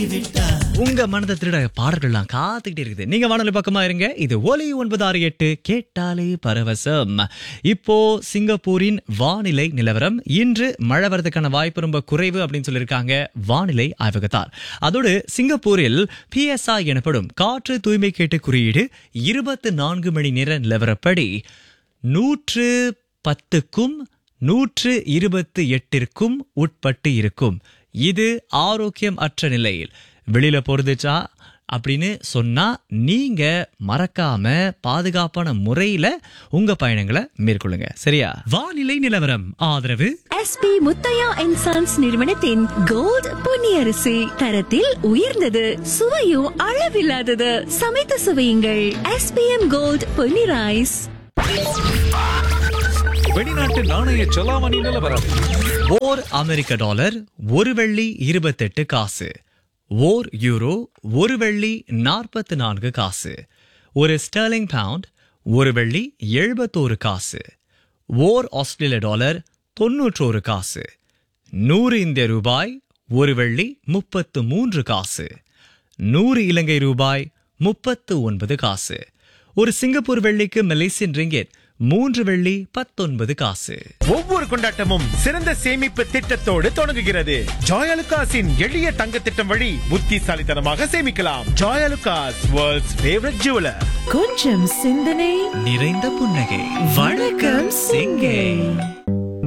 உங்க மனதை திருட பாடல்கள்லாம் காத்துக்கிட்டே இருக்குது நீங்க வானொலி பக்கமா இருங்க இது ஒலி ஒன்பது ஆறு எட்டு கேட்டாலே பரவசம் இப்போ சிங்கப்பூரின் வானிலை நிலவரம் இன்று மழை வரதுக்கான வாய்ப்பு ரொம்ப குறைவு அப்படின்னு சொல்லியிருக்காங்க வானிலை ஆய்வகத்தார் அதோடு சிங்கப்பூரில் பிஎஸ்ஐ எனப்படும் காற்று தூய்மை கேட்டு குறியீடு இருபத்து நான்கு மணி நேர நிலவரப்படி நூற்று பத்துக்கும் நூற்று இருபத்து எட்டிற்கும் உட்பட்டு இருக்கும் இது ஆரோக்கியம் அற்ற நிலையில் வெளியில போறதுச்சா அப்படின்னு சொன்னா நீங்க மறக்காம பாதுகாப்பான முறையில உங்க பயணங்களை மேற்கொள்ளுங்க சரியா வானிலை நிலவரம் ஆதரவு எஸ்பி முத்தையா அண்ட் சன்ஸ் நிறுவனத்தின் கோல்ட் பொன்னியரிசி தரத்தில் உயர்ந்தது சுவையும் அளவில்லாதது சமைத்து சுவையுங்கள் எஸ்பிஎம் கோல்ட் பொன்னி ரைஸ் வெளிநாட்டு நாணய செலாவணி நிலவரம் ஓர் அமெரிக்க டாலர் ஒரு வெள்ளி இருபத்தெட்டு காசு ஓர் யூரோ ஒரு வெள்ளி நாற்பத்து நான்கு காசு ஒரு ஸ்டெர்லிங் பவுண்ட் ஒரு வெள்ளி எழுபத்தோரு காசு ஓர் ஆஸ்திரேலிய டாலர் தொன்னூற்றோரு காசு நூறு இந்திய ரூபாய் ஒரு வெள்ளி முப்பத்து மூன்று காசு நூறு இலங்கை ரூபாய் முப்பத்து ஒன்பது காசு ஒரு சிங்கப்பூர் வெள்ளிக்கு மலேசியன் ரிங்கெட் மூன்று வெள்ளி பத்தொன்பது காசு ஒவ்வொரு கொண்டாட்டமும் சிறந்த சேமிப்பு திட்டத்தோடு தொடங்குகிறது ஜாயலுகாஸின் எளிய தங்க திட்டம் வழி புத்திசாலித்தனமாக சேமிக்கலாம் ஜாயலுகாஸ் வேர்ல்ட்ஸ் ஃபேவரட் ஜுவலர் கொஞ்சம் சிந்தனை நிறைந்த புன்னகை வணக்கம் சிங்கை